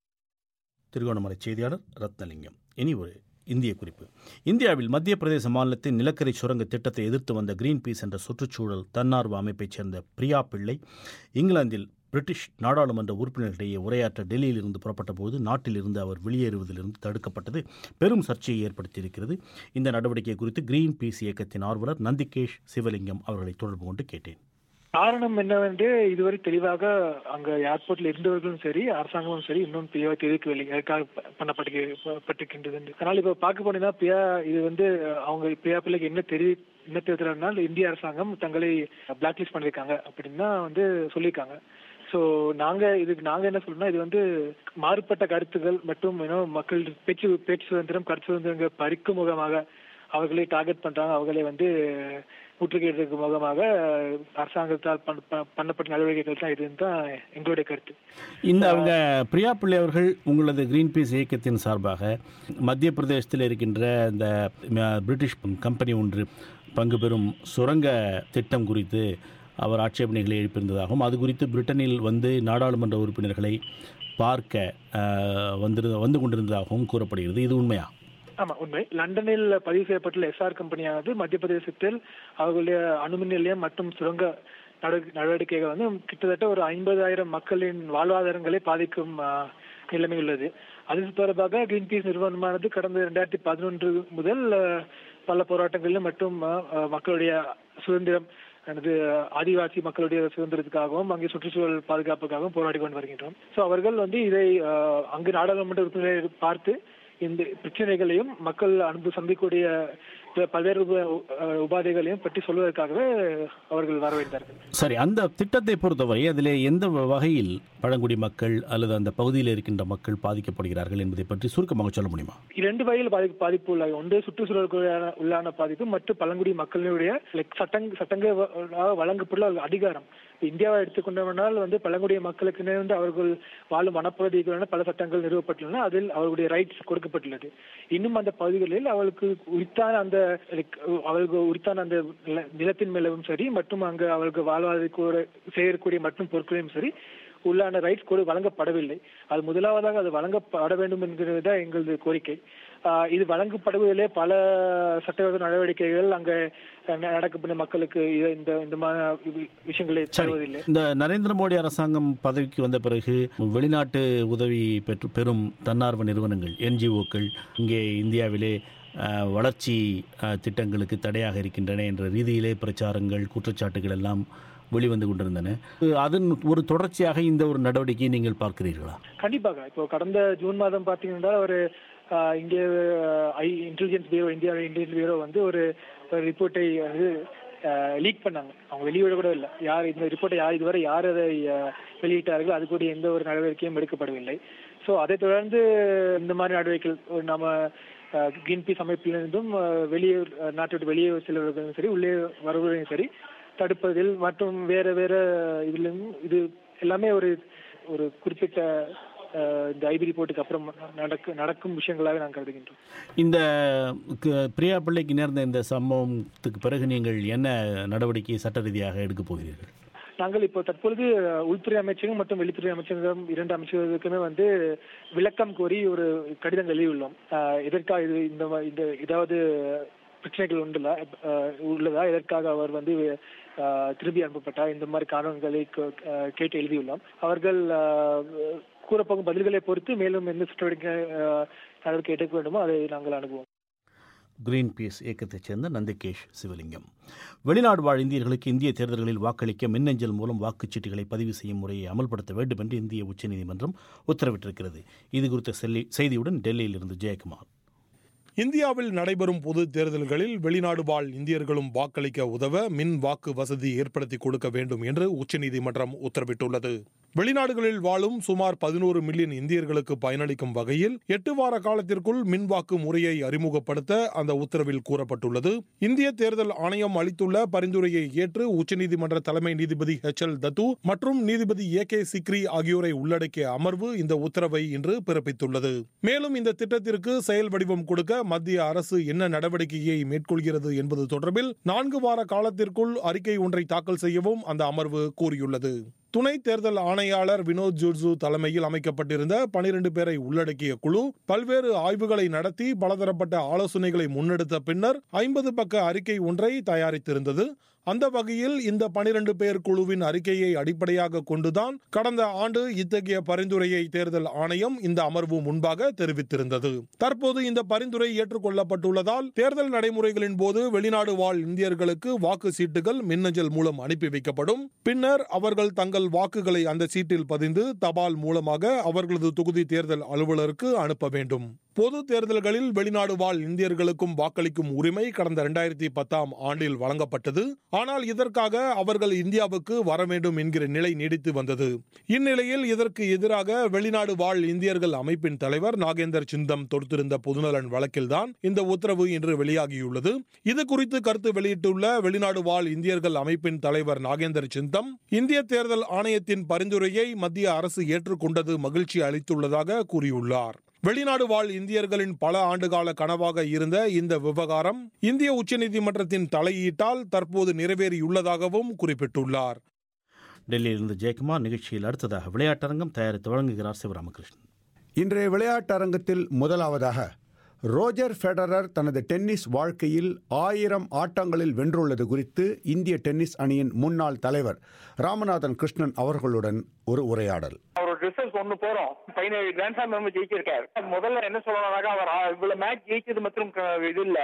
A: திருகோணமலை செய்தியாளர் ரத்னலிங்கம் இனி ஒரு இந்திய குறிப்பு இந்தியாவில் மத்திய பிரதேச மாநிலத்தின் நிலக்கரி சுரங்க திட்டத்தை எதிர்த்து வந்த கிரீன் பீஸ் என்ற சுற்றுச்சூழல் தன்னார்வ அமைப்பைச் சேர்ந்த பிரியா பிள்ளை இங்கிலாந்தில் பிரிட்டிஷ் நாடாளுமன்ற உறுப்பினர்களிடையே உரையாற்ற டெல்லியில் இருந்து புறப்பட்ட போது நாட்டில் இருந்து அவர் வெளியேறுவதிலிருந்து தடுக்கப்பட்டது பெரும் சர்ச்சையை ஏற்படுத்தியிருக்கிறது இந்த நடவடிக்கை குறித்து கிரீன் பீஸ் இயக்கத்தின் ஆர்வலர் நந்திகேஷ் சிவலிங்கம் அவர்களை தொடர்பு கொண்டு கேட்டேன்
C: காரணம் என்னவென்று இதுவரை தெளிவாக அங்க ஏர்போர்ட்ல இருந்தவர்களும் சரி அரசாங்கமும் சரி இன்னும் தெளிவாக தெரிவிக்கவில்லை எதற்காக ப- பண்ணப்பட்டு பட்டிருக்கின்றது என்று அதனால இப்ப பார்க்க போனீங்கன்னா பிரியா இது வந்து அவங்க பிரியா பிள்ளைக்கு என்ன தெரி என்ன தெரிவித்தாங்கன்னா இந்திய அரசாங்கம் தங்களை பிளாக் லிஸ்ட் பண்ணிருக்காங்க அப்படின்னு தான் வந்து சொல்லியிருக்காங்க ஸோ நாங்க இதுக்கு நாங்க என்ன சொல்லணும்னா இது வந்து மாறுபட்ட கருத்துக்கள் மற்றும் you know, மக்கள் பேச்சு பேச்சு சுதந்திரம் கருத்து சுதந்திரம் பறிக்கும் முகமாக அவர்களை டார்கெட் பண்றாங்க அவர்களை வந்து முற்றுகையிடுறதுக்கு முகமாக அரசாங்கத்தால் பண்ண- ப- பண்ணப்பட்ட நடவடிக்கைகள் தான் இதுன்னு தான் எங்களுடைய கருத்து
A: இந்த அவங்க பிரியா பிள்ளை அவர்கள் உங்களது கிரீன் பீஸ் இயக்கத்தின் சார்பாக மத்திய பிரதேசத்தில் இருக்கின்ற இந்த ம- பிரிட்டிஷ் கம்பெனி ஒன்று பங்கு பெறும் சுரங்க திட்டம் குறித்து அவர் ஆட்சேபனைகளை எழுப்பியிருந்ததாகவும் அது குறித்து பிரிட்டனில் வந்து நாடாளுமன்ற உறுப்பினர்களை பார்க்க அஹ், வந்திரு வந்து கொண்டிருந்ததாகவும் கூறப்படுகிறது இது உண்மையா
C: ஆமா உண்மை லண்டனில் பதிவு செய்யப்பட்டுள்ள எஸ்ஆர் கம்பெனியானது மத்திய பிரதேசத்தில் அவர்களுடைய அணுமின் நிலையம் மற்றும் சுரங்க நட- நடவடிக்கைகள் வந்து கிட்டத்தட்ட ஒரு ஐம்பதாயிரம் மக்களின் வாழ்வாதாரங்களை பாதிக்கும் ஆ, நிலைமை உள்ளது அது தொடர்பாக கிரீன் பீஸ் நிறுவனமானது கடந்த இரண்டாயிரத்தி பதினொன்று முதல் ஆ, பல போராட்டங்களிலும் மற்றும் ஆ, ஆ, மக்களுடைய சுதந்திரம் எனது ஆதிவாசி மக்களுடைய சுதந்திரத்துக்காகவும் அங்கே சுற்றுச்சூழல் பாதுகாப்புக்காகவும் போராடி கொண்டு வருகின்றோம் ஸோ அவர்கள் வந்து இதை அஹ், அங்கு நாடாளுமன்ற உறுப்பினரை பார்த்து இந்த பிரச்சனைகளையும் மக்கள் அன்பு சந்திக்கக்கூடிய ப- பல்வேறு உப- அஹ், உபாதைகளையும் பற்றி சொல்வதற்காகவே அவர்கள் வரவேற்றார்கள்
A: சரி அந்த திட்டத்தை பொறுத்தவரை அதிலே எந்த வ- வகையில் பழங்குடி மக்கள் அல்லது அந்த பகுதியில் இருக்கின்ற மக்கள் பாதிக்கப்படுகிறார்கள் என்பதை பற்றி சுருக்கமாக சொல்ல முடியுமா
C: இரண்டு வகையில் பாதிப்பு பாதிப்பு உள்ளாக ஒன்று சுற்றுச்சூழலுக்கு உள்ளான- உள்ளான பாதிப்பு மற்றும் பழங்குடி மக்களுடைய லைக் சட்டங் சட்டங்க வ- வழங்கப்பட்டுள்ள ஒரு அதிகாரம் இப்ப இந்தியாவை எடுத்துக்கொண்டோம்னால் வந்து பழங்குடிய மக்களுக்கு வந்து அவர்கள் வாழும் வனப்பகுதிகளான பல சட்டங்கள் நிறுவப்பட்டுள்ளன அதில் அவர்களுடைய ரைட்ஸ் கொடுக்கப்பட்டுள்ளது இன்னும் அந்த பகுதிகளில் அவளுக்கு உரித்தான அந்த like, அவர்களுக்கு உரித்தான அந்த நில- நிலத்தின் மேலவும் சரி மற்றும் அங்கு அவர்களுக்கு வாழ்வாதார செய்யக்கூடிய மற்றும் பொருட்களையும் சரி உள்ளான ரைட்ஸ் கூட வழங்கப்படவில்லை அது முதலாவதாக அது வழங்கப்பட வேண்டும் என்கிறது தான் எங்களது கோரிக்கை ஆஹ் இது வழங்கப்படுவதிலே பல சட்டவிரோத நடவடிக்கைகள் அங்க ந- நடக்கப்படும் மக்களுக்கு இது- இந்த இந்த மாதிரி வி- விஷயங்களை
A: சரி
C: தருவதில்லை
A: இந்த நரேந்திர மோடி அரசாங்கம் பதவிக்கு வந்த பிறகு வெளிநாட்டு உதவி பெற்று பெறும் தன்னார்வ நிறுவனங்கள் என்ஜிஓக்கள் இங்கே இந்தியாவிலே அஹ், வளர்ச்சி அஹ், திட்டங்களுக்கு தடையாக இருக்கின்றன என்ற ரீதியிலே பிரச்சாரங்கள் குற்றச்சாட்டுகள் எல்லாம் வெளிவந்து கொண்டிருந்தன அதன் ஒரு தொடர்ச்சியாக இந்த ஒரு நடவடிக்கையை நீங்கள் பார்க்கிறீர்களா
C: கண்டிப்பாக இப்போ கடந்த ஜூன் மாதம் பாத்தீங்கன்னா ஒரு ஆஹ், இங்கே I intelligence bureau India intelligence bureau வந்து ஒரு ரிப்போர்ட்டை வந்து லீக் பண்ணாங்க அவங்க வெளியிட கூட இல்லை யார் இந்த ரிப்போர்ட்டை யார் இதுவரை யார் அதை ஆஹ், வெளியிட்டார்கள் அது கூட எந்த ஒரு நடவடிக்கையும் எடுக்கப்படவில்லை ஸோ அதை தொடர்ந்து இந்த மாதிரி நடவடிக்கைகள் நம்ம கிரீன் பீஸ் அமைப்பிலிருந்தும் ஆஹ், வெளியூர் ஆஹ், நாட்டை விட்டு வெளியே செல்வர்களும் சரி உள்ளே வருவதையும் சரி தடுப்பதில் மற்றும் வேற வேற இதுலும் இது எல்லாமே ஒரு ஒரு குறிப்பிட்ட அஹ், இந்த ஐபி ரிப்போர்ட்டுக்கு அப்புறம் நடக்க நடக்கும் விஷயங்களாக நான் கருதுகின்றோம்
A: இந்த க- பிரியா பிள்ளைக்கு நேர்ந்த இந்த சம்பவத்துக்கு பிறகு நீங்கள் என்ன நடவடிக்கையை சட்ட ரீதியாக எடுக்கப் போகிறீர்கள்
C: நாங்கள் இப்போ தற்பொழுது அஹ், உள்துறை அமைச்சகம் மற்றும் வெளித்துறை அமைச்சகம் இரண்டு அமைச்சர்களுக்குமே வந்து விளக்கம் கோரி ஒரு கடிதம் எழுதியுள்ளோம் அஹ், எதற்காக இது இந்த ம- இந்த ஏதாவது பிரச்சனைகள் உண்டுல அஹ், உள்ளதா எதற்காக அவர் வந்து அஹ், திரும்பி அனுப்பப்பட்டார் இந்த மாதிரி காரணங்களை கே- அஹ், கேட்டு எழுதியுள்ளோம் அவர்கள் அஹ், கூறப்போகும் பதில்களை பொறுத்து மேலும் எந்த நடவடிக்கை அஹ், நடவடிக்கை எடுக்க வேண்டுமோ அதை நாங்கள் அணுகுவோம்
A: கிரீன் பீஸ் இயக்கத்தைச் சேர்ந்த நந்திகேஷ் சிவலிங்கம் வெளிநாடு வாழ் இந்தியர்களுக்கு இந்திய தேர்தல்களில் வாக்களிக்க மின்னஞ்சல் மூலம் வாக்குச்சீட்டுகளை பதிவு செய்யும் முறையை அமல்படுத்த வேண்டும் என்று இந்திய உச்சநீதிமன்றம் உத்தரவிட்டிருக்கிறது இது குறித்த செல்லி- செய்தியுடன் டெல்லியிலிருந்து ஜெயக்குமார்
K: இந்தியாவில் நடைபெறும் பொது தேர்தல்களில் வெளிநாடு வாழ் இந்தியர்களும் வாக்களிக்க உதவ மின் வாக்கு வசதி ஏற்படுத்தி கொடுக்க வேண்டும் என்று உச்சநீதிமன்றம் உத்தரவிட்டுள்ளது வெளிநாடுகளில் வாழும் சுமார் பதினோரு மில்லியன் இந்தியர்களுக்கு பயனளிக்கும் வகையில் எட்டு வார காலத்திற்குள் மின் வாக்கு முறையை அறிமுகப்படுத்த அந்த உத்தரவில் கூறப்பட்டுள்ளது இந்திய தேர்தல் ஆணையம் அளித்துள்ள பரிந்துரையை ஏற்று உச்சநீதிமன்ற தலைமை நீதிபதி எச் எல் தத்து மற்றும் நீதிபதி ஏ கே சிக்ரி ஆகியோரை உள்ளடக்கிய அமர்வு இந்த உத்தரவை இன்று பிறப்பித்துள்ளது மேலும் இந்த திட்டத்திற்கு செயல் வடிவம் கொடுக்க மத்திய அரசு என்ன நடவடிக்கையை மேற்கொள்கிறது என்பது தொடர்பில் நான்கு வார காலத்திற்குள் அறிக்கை ஒன்றை தாக்கல் செய்யவும் அந்த அமர்வு கூறியுள்ளது துணை தேர்தல் ஆணையாளர் வினோத் ஜுர்சு தலைமையில் அமைக்கப்பட்டிருந்த பனிரெண்டு பேரை உள்ளடக்கிய குழு பல்வேறு ஆய்வுகளை நடத்தி பலதரப்பட்ட ஆலோசனைகளை முன்னெடுத்த பின்னர் ஐம்பது பக்க அறிக்கை ஒன்றை தயாரித்திருந்தது அந்த வகையில் இந்த பனிரெண்டு பேர் குழுவின் அறிக்கையை அடிப்படையாக கொண்டுதான் கடந்த ஆண்டு இத்தகைய பரிந்துரையை தேர்தல் ஆணையம் இந்த அமர்வு முன்பாக தெரிவித்திருந்தது தற்போது இந்த பரிந்துரை ஏற்றுக்கொள்ளப்பட்டுள்ளதால் தேர்தல் நடைமுறைகளின் போது வெளிநாடு வாழ் இந்தியர்களுக்கு வாக்கு சீட்டுகள் மின்னஞ்சல் மூலம் அனுப்பி வைக்கப்படும் பின்னர் அவர்கள் தங்கள் வாக்குகளை அந்த சீட்டில் பதிந்து தபால் மூலமாக அவர்களது தொகுதி தேர்தல் அலுவலருக்கு அனுப்ப வேண்டும் பொது தேர்தல்களில் வெளிநாடு வாழ் இந்தியர்களுக்கும் வாக்களிக்கும் உரிமை கடந்த இரண்டாயிரத்தி பத்தாம் ஆண்டில் வழங்கப்பட்டது ஆனால் இதற்காக அவர்கள் இந்தியாவுக்கு வர வேண்டும் என்கிற நிலை நீடித்து வந்தது இந்நிலையில் இதற்கு எதிராக வெளிநாடு வாழ் இந்தியர்கள் அமைப்பின் தலைவர் நாகேந்தர் சிந்தம் தொடுத்திருந்த பொதுநலன் வழக்கில்தான் இந்த உத்தரவு இன்று வெளியாகியுள்ளது இது குறித்து கருத்து வெளியிட்டுள்ள வெளிநாடு வாழ் இந்தியர்கள் அமைப்பின் தலைவர் நாகேந்தர் சிந்தம் இந்திய தேர்தல் ஆணையத்தின் பரிந்துரையை மத்திய அரசு ஏற்றுக்கொண்டது மகிழ்ச்சி அளித்துள்ளதாக கூறியுள்ளார் வெளிநாடு வாழ் இந்தியர்களின் பல ஆண்டுகால கனவாக இருந்த இந்த விவகாரம் இந்திய உச்சநீதிமன்றத்தின் தலையீட்டால் தற்போது நிறைவேறியுள்ளதாகவும் குறிப்பிட்டுள்ளார்
A: டெல்லியிலிருந்து ஜெயக்குமார் நிகழ்ச்சியில் அடுத்ததாக விளையாட்டரங்கம் தயாரித்து வழங்குகிறார் சிவராமகிருஷ்ணன்
O: இன்றைய விளையாட்டரங்கத்தில் முதலாவதாக ரோஜர் ஃபெடரர் தனது டென்னிஸ் வாழ்க்கையில் ஆயிரம் ஆட்டங்களில் வென்றுள்ளது குறித்து இந்திய டென்னிஸ் அணியின் முன்னாள் தலைவர் ராமநாதன் கிருஷ்ணன் அவர்களுடன் ஒரு உரையாடல்
P: அவர் ரிசல்ட் ஒண்ணு போறோம் பதினேழு கிராண்ட் ஸ்லாம் நம்ம ஜெயிச்சிருக்காரு முதல்ல என்ன சொல்லணும்னாக்கா அவர் ஆ- இவ்வளவு மேட்ச் ஜெயிச்சது மற்றும் க- இது இல்ல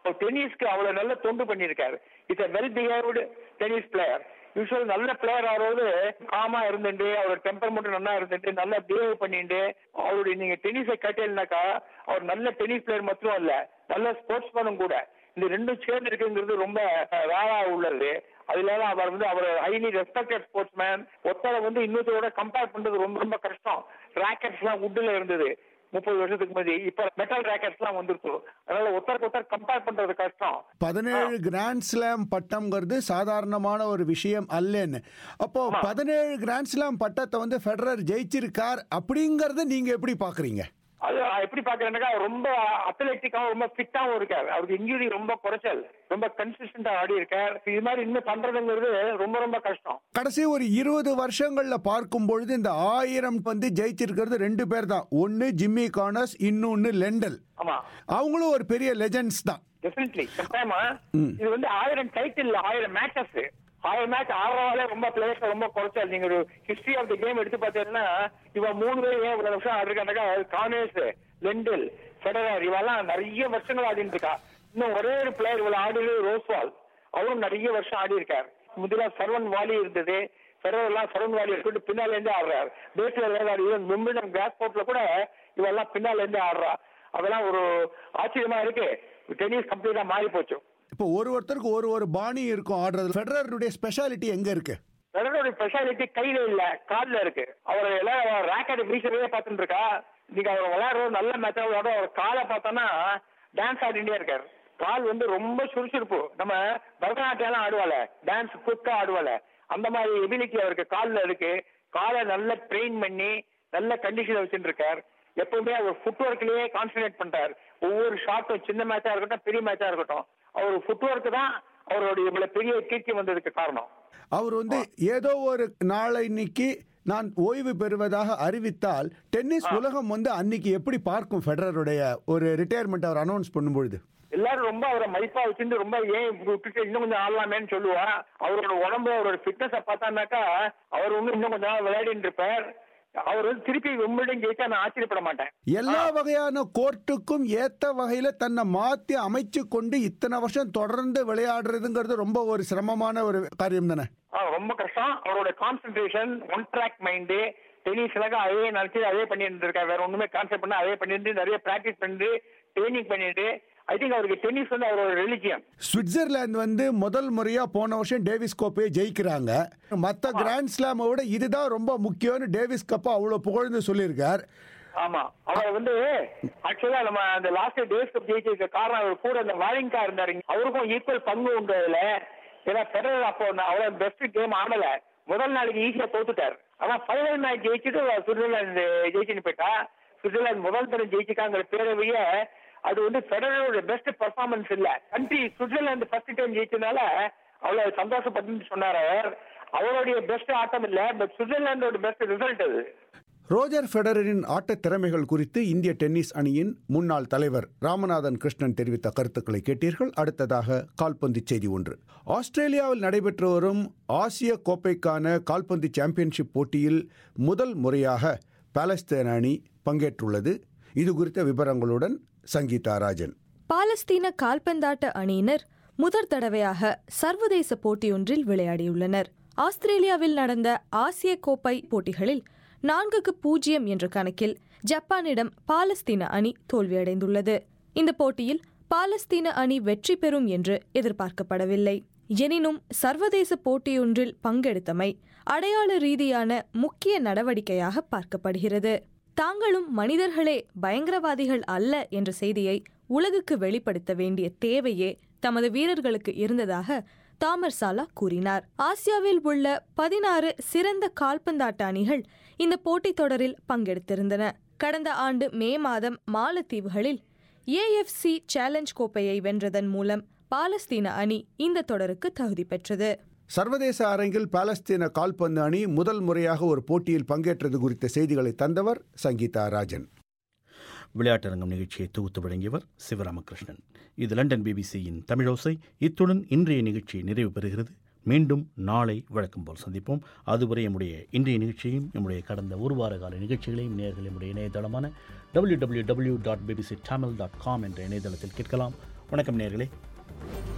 P: அவர் டென்னிஸ்க்கு அவ்வளவு நல்ல தொண்டு பண்ணியிருக்காரு it's a well behaved tennis player usual நல்ல பிளேயர் ஆகிறது காமா இருந்துட்டு அவரோட டெம்பர்மெண்ட் நல்லா இருந்துட்டு நல்லா பிஹேவ் பண்ணிட்டு அவருடைய நீங்க டென்னிஸை கட்டலைனாக்கா அவர் நல்ல டென்னிஸ் பிளேயர் மட்டும் இல்ல நல்ல ஸ்போர்ட்ஸ் மேனும் கூட இந்த ரெண்டும் சேர்ந்து இருக்குங்கிறது ரொம்ப ரேரா உள்ளது அது இல்லாம அவர் வந்து அவர் ஹைலி ரெஸ்பெக்டட் ஸ்போர்ட்ஸ் மேன் ஒருத்தரை வந்து இன்னொருத்தரோட கம்பேர் பண்றது ரொம்ப ரொம்ப கஷ்டம் ராக்கெட்ஸ் எல்லாம் வுட்ல இருந்தது முப்பது வருஷத்துக்கு முன்னாடி இப்ப மெட்டல் ராக்கெட்ஸ் எல்லாம் வந்துருக்கு அதனால ஒருத்தருக்கு ஒருத்தர் கம்பேர் பண்றது கஷ்டம்
O: பதினேழு கிராண்ட் ஸ்லாம் பட்டம்ங்கிறது சாதாரணமான ஒரு விஷயம் அல்லன்னு அப்போ பதினேழு கிராண்ட் ஸ்லாம் பட்டத்தை வந்து ஃபெடரர் ஜெயிச்சிருக்கார் அப்படிங்கறத நீங்க எப்படி பாக்குறீங்க
P: அது நான் எப்படி பாக்குறேன்னாக்கா அவர் ரொம்ப அத்லெட்டிக்காவும் ரொம்ப ஃபிட்டாவும் இருக்காரு அவருக்கு இன்ஜுரி ரொம்ப குறைச்சல் ரொம்ப கன்சிஸ்டன்டா ஆடி இருக்கார் இது மாதிரி இன்னும் பண்றதுங்கிறது ரொம்ப ரொம்ப கஷ்டம்
O: கடைசி ஒரு இருபது வருஷங்கள்ல பார்க்கும் பொழுது இந்த ஆயிரம் வந்து ஜெயிச்சிருக்கிறது ரெண்டு பேர் தான் ஒன்னு ஜிம்மி கார்னஸ் இன்னொன்னு லெண்டல்
P: ஆமா
O: அவங்களும் ஒரு பெரிய லெஜெண்ட்ஸ் தான்
P: டெஃபினெட்லி கட்டாயமா இது வந்து ஆயிரம் டைட்டில் ஆயிரம் மேட்சஸ் ஆயிரம் மேட்ச் ஆடுறவாலே ரொம்ப பிளேயர்ஸ் ரொம்ப குறைச்சல் நீங்க ஒரு ஹிஸ்டரி ஆஃப் த கேம் எடுத்து பார்த்தீங்கன்னா இவன் மூணு பேர் ஏன் இவ்வளவு வருஷம் ஆடிருக்காங்க கானேஸ் லெண்டில் ஃபெடரர் இவெல்லாம் நிறைய வருஷங்கள் ஆடிட்டு இருக்கா இன்னும் ஒரே ஒரு பிளேயர் இவ்வளவு ஆடினது ரோஸ்வால் அவரும் நிறைய வருஷம் ஆடி இருக்கார் முதல்ல சரவன் வாலி இருந்தது ஃபெடரர்லாம் சரவன் வாலி எடுத்துட்டு பின்னால இருந்து ஆடுறாரு பேஸ்ல விளையாடு ஈவன் விம்பிள்டன் கிராஸ் கோர்ட்ல கூட இவெல்லாம் பின்னால இருந்து ஆடுறா அதெல்லாம் ஒரு ஆச்சரியமா இருக்கு டென்னிஸ் கம்ப்ளீட்டா மாறி போச்சு
O: இப்போ ஒரு ஒருத்தருக்கு ஒரு ஒரு பாணி இருக்கும் ஆடுறது ஃபெடரருடைய ஸ்பெஷாலிட்டி எங்க இருக்கு
P: ஃபெடரருடைய ஸ்பெஷாலிட்டி கையில இல்ல கால்ல இருக்கு அவர் எல்லாம் ராக்கெட் வீசவே பார்த்துட்டு இருக்கா நீங்க அவர் விளையாடுற நல்ல மேட்சா விளையாட அவர் காலை பார்த்தோன்னா டான்ஸ் ஆடிட்டே இருக்காரு கால் வந்து ரொம்ப சுறுசுறுப்பு நம்ம பரதநாட்டியம் ஆடுவாள டான்ஸ் குக்கா ஆடுவாள அந்த மாதிரி எபிலிட்டி அவருக்கு கால்ல இருக்கு காலை நல்லா ட்ரெயின் பண்ணி நல்ல கண்டிஷன்ல வச்சுட்டு இருக்கார் எப்பவுமே அவர் ஃபுட் ஒர்க்லயே கான்சன்ட்ரேட் பண்றாரு ஒவ்வொரு ஷாட்டும் சின்ன மேட்சா இருக்கட்டும் பெரிய மேட்சா இருக்கட்டும் அவர் ஃபுட் ஒர்க் தான் அவருடைய இவ்வளவு பெரிய கீர்த்தி வந்ததுக்கு காரணம்
O: அவர் வந்து ஏதோ ஒரு நாளைக்கு நான் ஓய்வு பெறுவதாக அறிவித்தால் டென்னிஸ் உலகம் வந்து அன்னைக்கு எப்படி பார்க்கும் ஃபெடரருடைய ஒரு ரிட்டையர்மெண்ட் அவர் அனௌன்ஸ் பண்ணும்பொழுது
P: எல்லாரும் ரொம்ப அவரை மதிப்பா வச்சிருந்து ரொம்ப ஏன் விட்டுட்டு இன்னும் கொஞ்சம் ஆடலாமேன்னு சொல்லுவா அவரோட உடம்பு அவரோட ஃபிட்னஸ பார்த்தானாக்கா அவர் வந்து இன்னும் கொஞ்சம் நாள் விளையாடிட்டு இருப்பார் அவர் வந்து திருப்பி விம்பிள்டன் ஜெயிச்சா நான் ஆச்சரியப்பட மாட்டேன்
O: எல்லா வகையான கோர்ட்டுக்கும் ஏத்த வகையில தன்னை மாத்தி அமைச்சு கொண்டு இத்தனை வருஷம் தொடர்ந்து விளையாடுறதுங்கிறது ரொம்ப ஒரு சிரமமான ஒரு காரியம் தானே
P: ஆ, ரொம்ப கஷ்டம் அவரோட கான்சென்ட்ரேஷன் ஒன் ட்ராக் மைண்டு டென்னிஸ்லாக அதே நினைச்சு அதே பண்ணிட்டு இருக்காரு வேற ஒண்ணுமே கான்செப்ட் பண்ண அதே பண்ணிட்டு நிறைய பிராக்டிஸ் பண்ணிட்டு ட்ரைனிங் பண்ணிட்டு ஐ திங்க் அவருக்கு டென்னிஸ் வந்து அவரோட ரிலிஜியன்
O: சுவிட்சர்லாந்து வந்து முதல் முறையா போன வருஷம் டேவிஸ் கோப்பையை ஜெயிக்கிறாங்க மற்ற கிராண்ட் ஸ்லாமை விட இதுதான் ரொம்ப முக்கியம்னு டேவிஸ் கப்பை அவ்வளவு புகழ்ந்து சொல்லியிருக்கார்
P: ஆமா அவர் வந்து ஆக்சுவலா நம்ம அந்த லாஸ்ட் டேஸ் கப் ஜெயிச்சதுக்கு காரணம் அவர் கூட அந்த வாலிங்கா இருந்தாரு அவருக்கும் ஈக்குவல் பங்கு உண்டு அதுல ஏன்னா பெடரர் அப்போ அவ்வளவு பெஸ்ட் கேம் ஆடல முதல் நாளைக்கு ஈஸியா தோத்துட்டார் ஆனா ஃபைனல் மேட்ச் ஜெயிச்சுட்டு சுவிட்சர்லாந்து ஜெயிச்சுன்னு போயிட்டா சுவிட்சர்லாந்து முதல் தரம் ஜெயிச்சுக்காங்கிற பேரவைய அது வந்து ஃபெடரரோட பெஸ்ட் பெர்ஃபார்மன்ஸ் இல்ல கண்ட்ரி சுவிட்சர்லாந்து ஃபர்ஸ்ட் டைம் ஜெயிச்சதுனால அவ்வளவு சந்தோஷப்பட்டு சொன்னார் அவர் அவருடைய பெஸ்ட் ஆட்டம் இல்ல பட் சுவிட்சர்லாந்தோட பெஸ்ட் ரிசல்ட் அது
O: ரோஜர் ஃபெடரரின் ஆட்ட திறமைகள் குறித்து இந்திய டென்னிஸ் அணியின் முன்னாள் தலைவர் ராமநாதன் கிருஷ்ணன் தெரிவித்த கருத்துக்களை கேட்டீர்கள் அடுத்ததாக கால்பந்து செய்தி ஒன்று ஆஸ்திரேலியாவில் நடைபெற்று வரும் ஆசிய கோப்பைக்கான கால்பந்து சாம்பியன்ஷிப் போட்டியில் முதல் முறையாக பாலஸ்தீன அணி பங்கேற்றுள்ளது இது குறித்த விவரங்களுடன் சங்கீதா ராஜன்
D: பாலஸ்தீன கால்பந்தாட்ட அணியினர் முதற் தடவையாக சர்வதேச போட்டியொன்றில் விளையாடியுள்ளனர் ஆஸ்திரேலியாவில் நடந்த ஆசிய கோப்பை போட்டிகளில் நான்குக்கு பூஜ்ஜியம் என்ற கணக்கில் ஜப்பானிடம் பாலஸ்தீன அணி தோல்வியடைந்துள்ளது இந்த போட்டியில் பாலஸ்தீன அணி வெற்றி பெறும் என்று எதிர்பார்க்கப்படவில்லை எனினும் சர்வதேச போட்டியொன்றில் பங்கெடுத்தமை அடையாள ரீதியான முக்கிய நடவடிக்கையாக பார்க்கப்படுகிறது தாங்களும் மனிதர்களே பயங்கரவாதிகள் அல்ல என்ற செய்தியை உலகுக்கு வெளிப்படுத்த வேண்டிய தேவையே தமது வீரர்களுக்கு இருந்ததாக தாமர் சாலா கூறினார் ஆசியாவில் உள்ள பதினாறு சிறந்த கால்பந்தாட்ட அணிகள் இந்த போட்டித் தொடரில் பங்கெடுத்திருந்தன கடந்த ஆண்டு மே மாதம் மாலத்தீவுகளில் ஏஎஃப்சி சேலஞ்ச் கோப்பையை வென்றதன் மூலம் பாலஸ்தீன அணி இந்த தொடருக்கு தகுதி பெற்றது
O: சர்வதேச அரங்கில் பாலஸ்தீன கால்பந்து அணி முதல் முறையாக ஒரு போட்டியில் பங்கேற்றது குறித்த செய்திகளை தந்தவர் சங்கீதா ராஜன்
A: விளையாட்டரங்கம் நிகழ்ச்சியை தொகுத்து வழங்கியவர் சிவராமகிருஷ்ணன் இது லண்டன் பிபிசியின் தமிழோசை இத்துடன் இன்றைய நிகழ்ச்சி நிறைவு பெறுகிறது மீண்டும் நாளை வழக்கம் போல் சந்திப்போம் அதுவரை நம்முடைய இன்றைய நிகழ்ச்சியையும் நம்முடைய கடந்த ஒரு வார கால நிகழ்ச்சிகளையும் நேர்கள் நம்முடைய இணையதளமான W W W dot BBC Tamil dot com என்ற இணையதளத்தில் கேட்கலாம் வணக்கம் நேர்களே